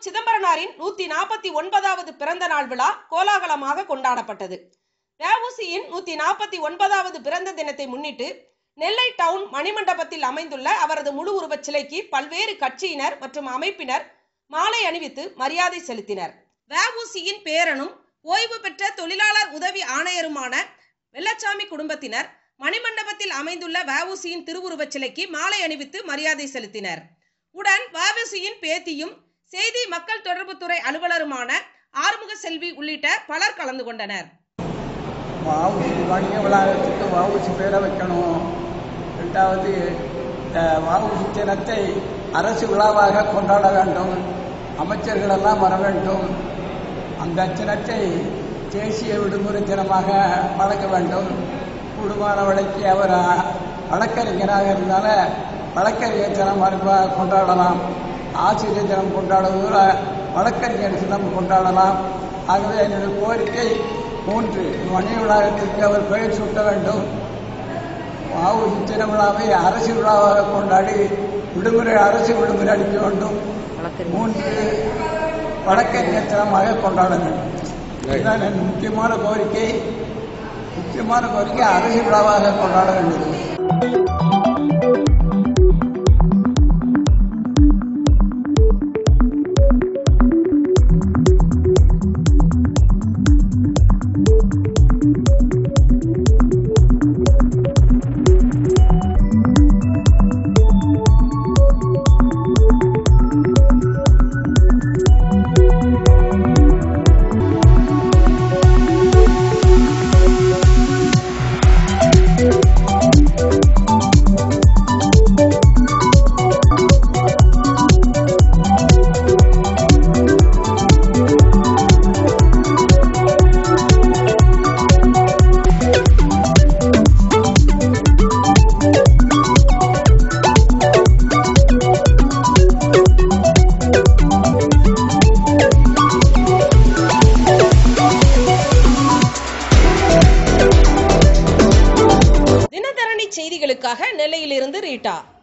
சிதம்பரனாரின் நூத்தி நாற்பத்தி ஒன்பதாவது பிறந்த நாள் விழா கோலாகலமாக கொண்டாடப்பட்டது வஉசியின் நூத்தி நாற்பத்தி ஒன்பதாவது பிறந்த தினத்தை முன்னிட்டு நெல்லை டவுன் மணிமண்டபத்தில் அமைந்துள்ள அவரது முழு உருவச் சிலைக்கு பல்வேறு கட்சியினர் மற்றும் அமைப்பினர் மாலை அணிவித்து மரியாதை செலுத்தினர் வஉசியின் பேரனும் ஓய்வு பெற்ற தொழிலாளர் உதவி ஆணையருமான வெள்ளச்சாமி குடும்பத்தினர் மணிமண்டபத்தில் அமைந்துள்ள வஉசியின் திருவுருவச் சிலைக்கு மாலை அணிவித்து மரியாதை செலுத்தினர் உடன் வஉசியின் பேத்தியும் செய்தி மக்கள் தொடர்புத்துறை அலுவலருமான ஆறுமுக செல்வி உள்ளிட்ட பலர் கலந்து கொண்டனர் வஉசி வணிக வளாகத்துக்கு வஉசி பேரை வைக்கணும் ரெண்டாவது இந்த வஉசி தினத்தை அரசு விழாவாக கொண்டாட வேண்டும் அமைச்சர்கள் எல்லாம் வர வேண்டும் அந்த தினத்தை தேசிய விடுமுறை தினமாக வழங்க வேண்டும் கூடுமான வழக்கு அவர் வழக்கறிஞராக இருந்தால வழக்கறிஞர் தினம் மறுப்பாக கொண்டாடலாம் ஆசிரியர் தினம் கொண்டாடுவதில் வழக்கறிஞர் தினம் கொண்டாடலாம் ஆகவே என்னுடைய கோரிக்கை மூன்று மணி விழாவிற்கு அவர் பெயர் சூட்ட வேண்டும் வாவூசி திருவிழாவை அரசு விழாவாக கொண்டாடி விடுமுறை அரசு விடுமுறை அளிக்க வேண்டும் மூன்று வழக்கறிஞர் தினமாக கொண்டாட வேண்டும் இதுதான் என் முக்கியமான கோரிக்கை முக்கியமான கோரிக்கை அரசு விழாவாக கொண்டாட வேண்டும் தினதரணி செய்திகளுக்காக நெல்லையிலிருந்து ரீட்டா